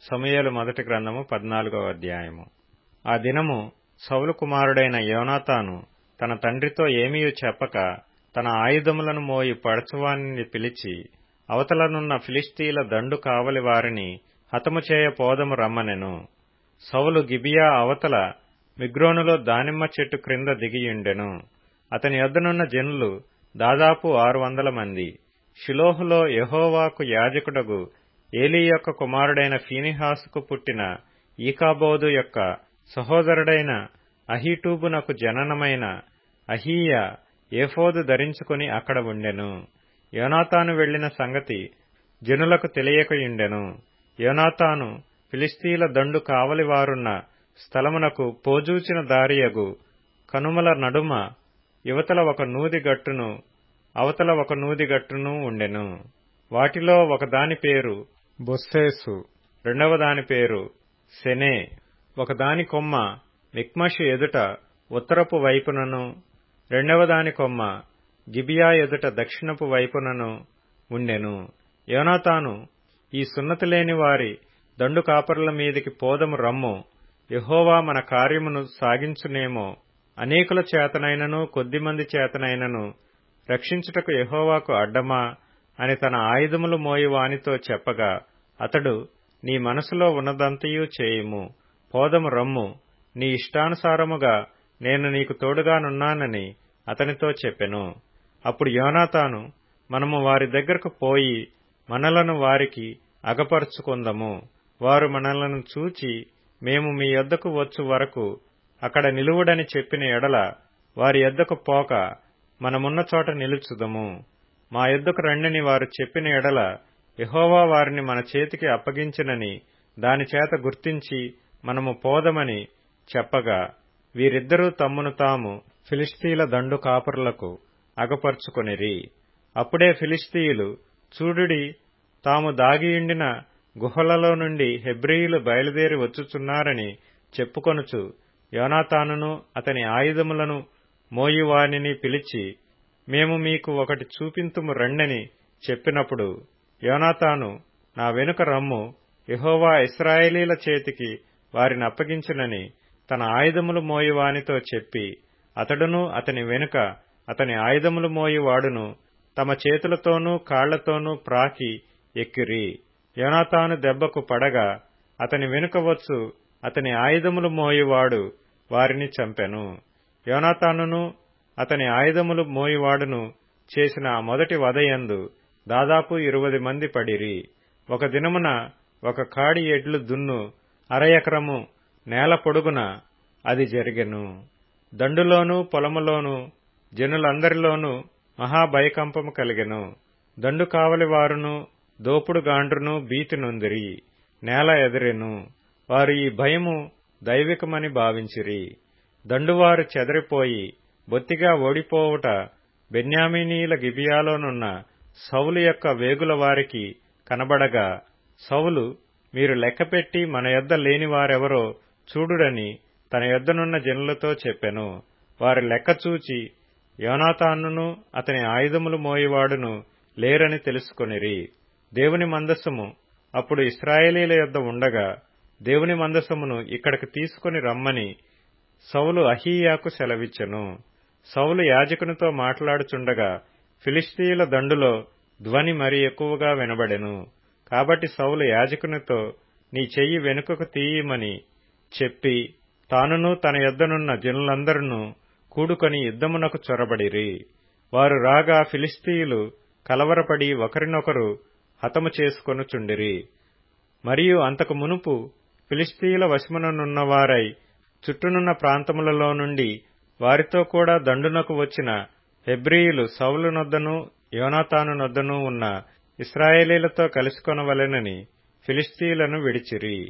సమూయేలు మొదటి గ్రంథము పద్నాలుగవ అధ్యాయము ఆ దినము సౌలు కుమారుడైన యోనాతాను తన తండ్రితో ఏమీయూ చెప్పక తన ఆయుధములను మోయి పడచువానిని పిలిచి అవతలనున్న ఫిలిస్తీల దండు కావలి వారిని హతము చేయ పోదము రమ్మనెను సౌలు గిబియా అవతల మిగ్రోనులో దానిమ్మ చెట్టు క్రింద దిగియుండెను అతని యొద్దనున్న జనులు దాదాపు ఆరు వందల మంది షిలోహులో యహోవాకు యాజకుడగు ఏలీ యొక్క కుమారుడైన ఫీనిహాసుకు పుట్టిన ఈకాబోదు యొక్క సహోదరుడైన అహీటూబునకు జననమైన అహీయ ఏఫోదు ధరించుకుని అక్కడ ఉండెను యోనాతాను వెళ్లిన సంగతి జనులకు తెలియకయుండెను యోనాతాను ఫిలిస్తీల దండు కావలివారున్న స్థలమునకు పోజూచిన దారియగు కనుమల నడుమ యువతల ఒక నూది గట్టును అవతల ఒక నూది గట్టును ఉండెను వాటిలో ఒకదాని పేరు బొస్సేసు రెండవ దాని పేరు సెనే ఒకదాని కొమ్మ మిక్మషు ఎదుట ఉత్తరపు వైపునను రెండవ దాని కొమ్మ గిబియా ఎదుట దక్షిణపు వైపునను ఉండెను యోనాతాను ఈ సున్నతి లేని వారి దండు కాపరుల మీదికి పోదము రమ్ము యహోవా మన కార్యమును సాగించునేమో అనేకుల చేతనైనను కొద్దిమంది చేతనైనను రక్షించుటకు యహోవాకు అడ్డమా అని తన ఆయుధములు మోయి వానితో చెప్పగా అతడు నీ మనసులో ఉన్నదంతయూ చేయుము పోదము రమ్ము నీ ఇష్టానుసారముగా నేను నీకు తోడుగానున్నానని అతనితో చెప్పెను అప్పుడు యోనాతాను మనము వారి దగ్గరకు పోయి మనలను వారికి అగపరుచుకుందము వారు మనలను చూచి మేము మీ యొద్దకు వచ్చు వరకు అక్కడ నిలువుడని చెప్పిన ఎడల వారి యొద్దకు పోక మనమున్న చోట నిలుచుదము మా యొద్దకు రండిని వారు చెప్పిన ఎడల యహోవా వారిని మన చేతికి అప్పగించినని దాని చేత గుర్తించి మనము పోదమని చెప్పగా వీరిద్దరూ తమ్మును తాము ఫిలిస్తీల దండు కాపురులకు అగపరుచుకొనిరి అప్పుడే ఫిలిస్తీయులు చూడుడి తాము దాగియుండిన గుహలలో నుండి హెబ్రియులు బయలుదేరి వచ్చుచున్నారని చెప్పుకొనుచు యోనాతానును అతని ఆయుధములను మోయువానిని పిలిచి మేము మీకు ఒకటి చూపింతుము రండని చెప్పినప్పుడు యోనాతాను నా వెనుక రమ్ము యహోవా ఇస్రాయేలీల చేతికి వారిని అప్పగించునని తన ఆయుధములు మోయువానితో చెప్పి అతడును అతని వెనుక అతని ఆయుధములు మోయువాడును తమ చేతులతోనూ కాళ్లతోనూ ప్రాకి ఎక్కిరి యోనాతాను దెబ్బకు పడగా అతని వెనుక వచ్చు అతని ఆయుధములు మోయువాడు వారిని చంపెను యోనాతానును అతని ఆయుధములు మోయువాడును చేసిన ఆ మొదటి వదయందు దాదాపు ఇరువది మంది పడిరి ఒక దినమున ఒక కాడి ఎడ్లు దున్ను అర ఎకరము నేల పొడుగున అది జరిగెను దండులోనూ పొలములోనూ జనులందరిలోనూ మహాభయకంపము కలిగెను దండు కావలి వారును దోపుడు గాండ్రును భీతి నొందిరి నేల ఎదిరెను వారు ఈ భయము దైవికమని భావించిరి దండువారు చెదరిపోయి బొత్తిగా ఓడిపోవుట బెన్యామినీల గిబియాలోనున్న సౌలు యొక్క వేగుల వారికి కనబడగా సౌలు మీరు లెక్కపెట్టి మన యొద్ద లేని వారెవరో చూడుడని తన యొద్దనున్న జనులతో చెప్పెను వారి లెక్క చూచి యోనాతానును అతని ఆయుధములు మోయివాడును లేరని తెలుసుకొనిరి దేవుని మందస్సము అప్పుడు ఇస్రాయేలీల యొద్ద ఉండగా దేవుని మందసమును ఇక్కడికి తీసుకుని రమ్మని సౌలు అహీయాకు సెలవిచ్చెను సౌలు యాజకునితో మాట్లాడుచుండగా ఫిలిస్తీయుల దండులో ధ్వని మరి ఎక్కువగా వినబడెను కాబట్టి సౌలు యాజకునితో నీ చెయ్యి వెనుకకు తీయమని చెప్పి తానును తన యొద్దనున్న జనులందరూ కూడుకొని యుద్ధమునకు చొరబడిరి వారు రాగా ఫిలిస్తీయులు కలవరపడి ఒకరినొకరు హతము చేసుకొనుచుండిరి మరియు అంతకు మునుపు ఫిలిస్తీయుల వశముననున్నవారై చుట్టూనున్న ప్రాంతములలో నుండి వారితో కూడా దండునకు వచ్చిన హెబ్రియులు సౌలునొద్దను యోనాతానునొద్దను ఉన్న ఇస్రాయేలీలతో కలుసుకొనవలెనని ఫిలిస్తీయులను విడిచిరి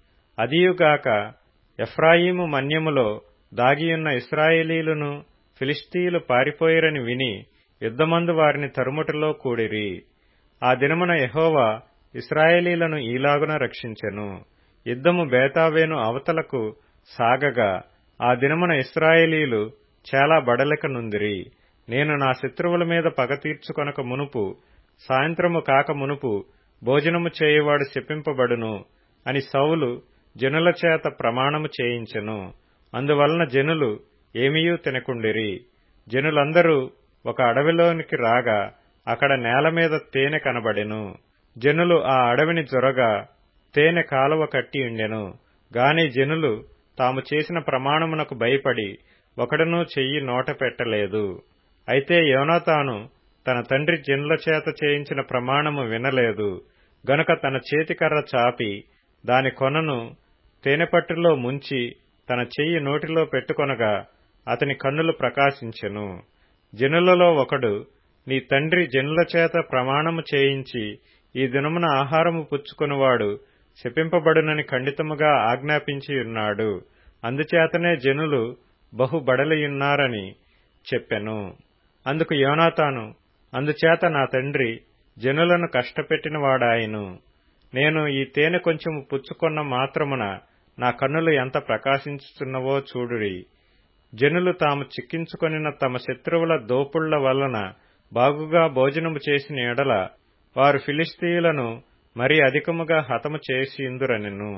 అదియుగాక ఎఫ్రాయిము మన్యములో దాగియున్న ఇస్రాయేలీలను ఫిలిస్తీయులు పారిపోయిరని విని యుద్ధమందు వారిని తరుముటలో కూడిరి ఆ దినమున యహోవా ఇస్రాయేలీలను ఈలాగున రక్షించెను యుద్ధము బేతావేను అవతలకు సాగగా ఆ దినమున ఇస్రాయేలీలు చాలా బడలిక నుందిరి నేను నా శత్రువుల మీద పగ తీర్చుకొనక మునుపు సాయంత్రము కాక మునుపు భోజనము చేయువాడు శపింపబడును అని సౌలు జనుల చేత ప్రమాణము చేయించెను అందువలన జనులు ఏమీయూ తినకుండిరి జనులందరూ ఒక అడవిలోనికి రాగా అక్కడ నేల మీద తేనె కనబడెను జనులు ఆ అడవిని జొరగా తేనె కాలువ కట్టి ఉండెను గాని జనులు తాము చేసిన ప్రమాణమునకు భయపడి ఒకడనూ చెయ్యి నోట పెట్టలేదు అయితే యోనాతాను తన తండ్రి జనుల చేత చేయించిన ప్రమాణము వినలేదు గనుక తన చేతికర్ర చాపి దాని కొనను తేనెపట్టులో ముంచి తన చెయ్యి నోటిలో పెట్టుకొనగా అతని కన్నులు ప్రకాశించెను జనులలో ఒకడు నీ తండ్రి జనుల చేత ప్రమాణము చేయించి ఈ దినమున ఆహారము పుచ్చుకొనివాడు శపింపబడునని ఖండితముగా ఆజ్ఞాపించి ఉన్నాడు అందుచేతనే జనులు బహుబడలియున్నారని చెప్పెను అందుకు యోనాతాను అందుచేత నా తండ్రి జనులను కష్టపెట్టిన వాడాయను నేను ఈ తేనె కొంచెము పుచ్చుకొన్న మాత్రమున నా కన్నులు ఎంత ప్రకాశించుతున్నవో చూడుడి జనులు తాము చిక్కించుకొనిన తమ శత్రువుల దోపుళ్ల వలన బాగుగా భోజనము చేసిన ఎడల వారు ఫిలిస్తీయులను మరి అధికముగా హతము చేసియుందురనెను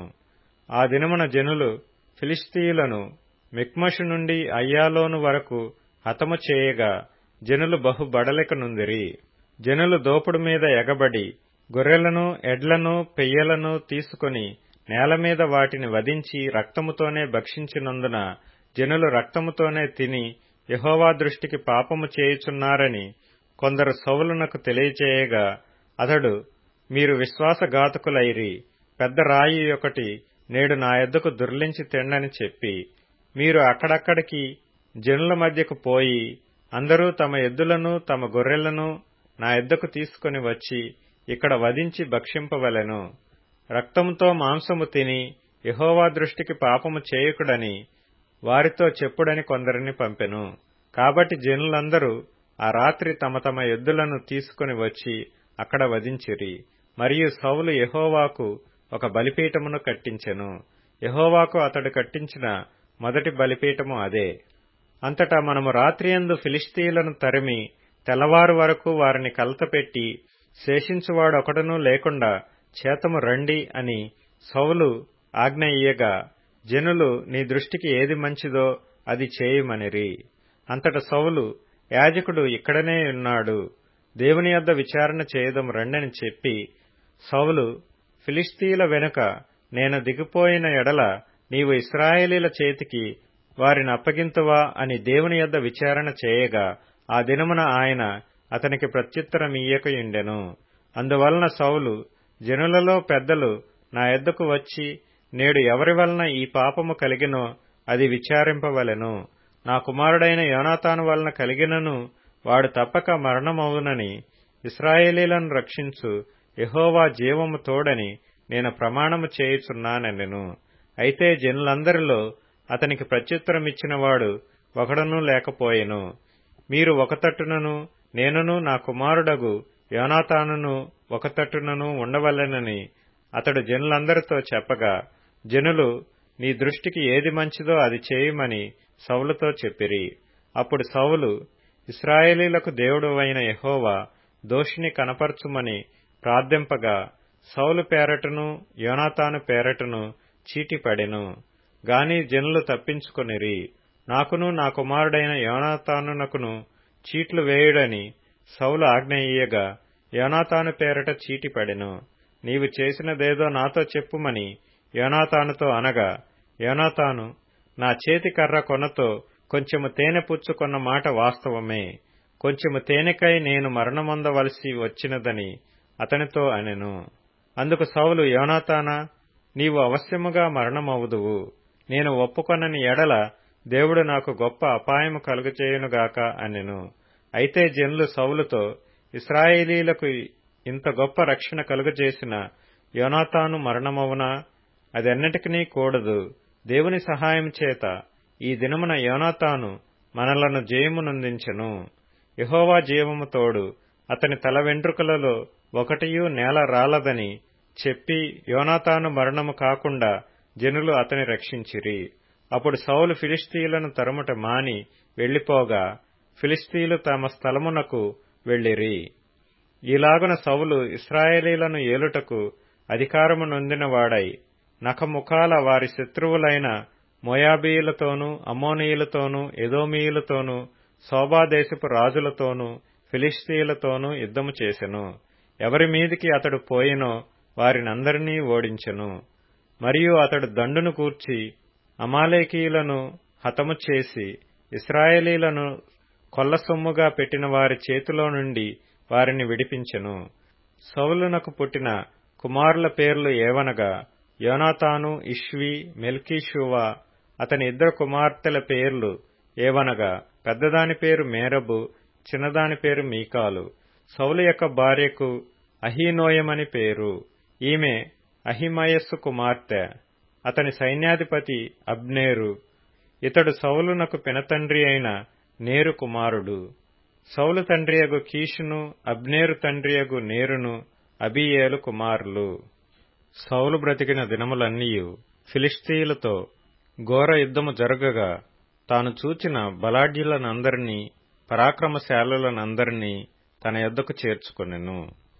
ఆ దినమున జనులు ఫిలిస్తీయులను మిక్మషు నుండి అయ్యాలోను వరకు హతము చేయగా జనులు బహు బడలికనుందిరి జనులు దోపుడు మీద ఎగబడి గొర్రెలను ఎడ్లను పెయ్యలను తీసుకొని నేల మీద వాటిని వధించి రక్తముతోనే భక్షించినందున జనులు రక్తముతోనే తిని యహోవా దృష్టికి పాపము చేయుచున్నారని కొందరు సౌలునకు తెలియచేయగా అతడు మీరు విశ్వాసఘాతకులైరి పెద్ద రాయి ఒకటి నేడు నా ఎద్దకు దుర్లించి తిండని చెప్పి మీరు అక్కడక్కడికి జనుల మధ్యకు పోయి అందరూ తమ ఎద్దులను తమ గొర్రెలను నా ఎద్దకు తీసుకుని వచ్చి ఇక్కడ వధించి భక్షింపవలెను రక్తముతో మాంసము తిని యహోవా దృష్టికి పాపము చేయకుడని వారితో చెప్పుడని కొందరిని పంపెను కాబట్టి జనులందరూ ఆ రాత్రి తమ తమ ఎద్దులను తీసుకుని వచ్చి అక్కడ వధించిరి మరియు సౌలు యహోవాకు ఒక బలిపీఠమును కట్టించెను యహోవాకు అతడు కట్టించిన మొదటి బలిపీఠము అదే అంతటా మనము రాత్రియందు ఫిలిస్తీయులను తరిమి తెల్లవారు వరకు వారిని కలతపెట్టి శేషించువాడొకడునూ లేకుండా చేతము రండి అని సౌలు ఆజ్ఞ ఇయ్యగా జనులు నీ దృష్టికి ఏది మంచిదో అది చేయమనిరి అంతట సౌలు యాజకుడు ఇక్కడనే ఉన్నాడు దేవుని యొద్ద విచారణ చేయదం రండని చెప్పి సౌలు ఫిలిస్తీయుల వెనుక నేను దిగిపోయిన ఎడల నీవు ఇస్రాయేలీల చేతికి వారిని అప్పగింతువా అని దేవుని యొద్ద విచారణ చేయగా ఆ దినమున ఆయన అతనికి ప్రత్యుత్తరమియ్యకయుండెను అందువలన సౌలు జనులలో పెద్దలు నా ఎద్దకు వచ్చి నేడు ఎవరి వలన ఈ పాపము కలిగినో అది విచారింపవలెను నా కుమారుడైన యోనాతాను వలన కలిగినను వాడు తప్పక మరణమవునని ఇస్రాయేలీలను రక్షించు యహోవా జీవము తోడని నేను ప్రమాణము చేయుచున్నానెను అయితే జనులందరిలో అతనికి ప్రత్యుత్తరమిచ్చినవాడు ఒకడనూ లేకపోయెను మీరు ఒక తట్టునను నేనును నా కుమారుడగు యోనాతానును ఒక తట్టునను ఉండవలెనని అతడు జనులందరితో చెప్పగా జనులు నీ దృష్టికి ఏది మంచిదో అది చేయమని సౌలుతో చెప్పిరి అప్పుడు సౌలు ఇస్రాయేలీలకు దేవుడు అయిన యహోవా దోషిని కనపరచుమని ప్రార్థింపగా సౌలు పేరటను యోనాతాను పేరటను చీటిపడెను గాని జనులు తప్పించుకొనిరి నాకును నా కుమారుడైన యోనాతానునకును చీట్లు వేయుడని సౌలు ఆజ్ఞ ఇయ్యగా యోనాతాను పేరట చీటిపడెను నీవు చేసినదేదో నాతో చెప్పుమని యోనాతానుతో అనగా యోనాతాను నా చేతి కర్ర కొనతో కొంచెము తేనె పుచ్చుకొన్న మాట వాస్తవమే కొంచెము తేనెకై నేను మరణమొందవలసి వచ్చినదని అతనితో అనెను అందుకు సౌలు యోనాతానా నీవు అవశ్యముగా మరణమవుదువు నేను ఒప్పుకొనని ఎడల దేవుడు నాకు గొప్ప అపాయము కలుగచేయునుగాక అనెను అయితే జనులు సౌలుతో ఇస్రాయేలీలకు ఇంత గొప్ప రక్షణ కలుగజేసిన యోనాతాను మరణమవునా అదెన్నటికీ కూడదు దేవుని సహాయం చేత ఈ దినమున యోనాతాను మనలను జయమునందించెను యహోవా జీవము తోడు అతని తల వెంట్రుకలలో ఒకటియూ నేల రాలదని చెప్పి యోనాతాను మరణము కాకుండా జనులు అతని రక్షించిరి అప్పుడు సౌలు ఫిలిస్తీయులను తరుముట మాని వెళ్లిపోగా ఫిలిస్తీయులు తమ స్థలమునకు వెళ్లిరి ఈలాగున సౌలు ఇస్రాయేలీలను ఏలుటకు అధికారము నొందినవాడై నఖముఖాల వారి శత్రువులైన మోయాబీయులతోనూ అమ్మోనీయులతోనూ ఎదోమీయులతోనూ శోభాదేశపు రాజులతోనూ ఫిలిస్తీయులతోనూ యుద్ధము చేసెను ఎవరి మీదికి అతడు పోయినో వారినందరినీ ఓడించెను మరియు అతడు దండును కూర్చి అమాలేకీయులను హతము చేసి ఇస్రాయేలీలను కొల్లసొమ్ముగా పెట్టిన వారి చేతిలో నుండి వారిని విడిపించెను సౌలునకు పుట్టిన కుమారుల పేర్లు ఏవనగా యోనాతాను ఇష్వి మెల్కీషువా అతని ఇద్దరు కుమార్తెల పేర్లు ఏవనగా పెద్దదాని పేరు మేరబు చిన్నదాని పేరు మీకాలు సౌలు యొక్క భార్యకు అహీనోయమని పేరు ఈమె అహిమయస్సు కుమార్తె అతని సైన్యాధిపతి అబ్నేరు ఇతడు సౌలునకు పినతండ్రి అయిన నేరు కుమారుడు సౌలు తండ్రియగు కీషును అబ్నేరు తండ్రియగు నేరును అబియేలు కుమారులు సౌలు బ్రతికిన దినములన్నీయు ఫిలిస్తీయులతో ఘోర యుద్ధము జరగగా తాను చూచిన బలాఢ్యులనందరినీ పరాక్రమశాలులనందరినీ తన యొద్దకు చేర్చుకొనెను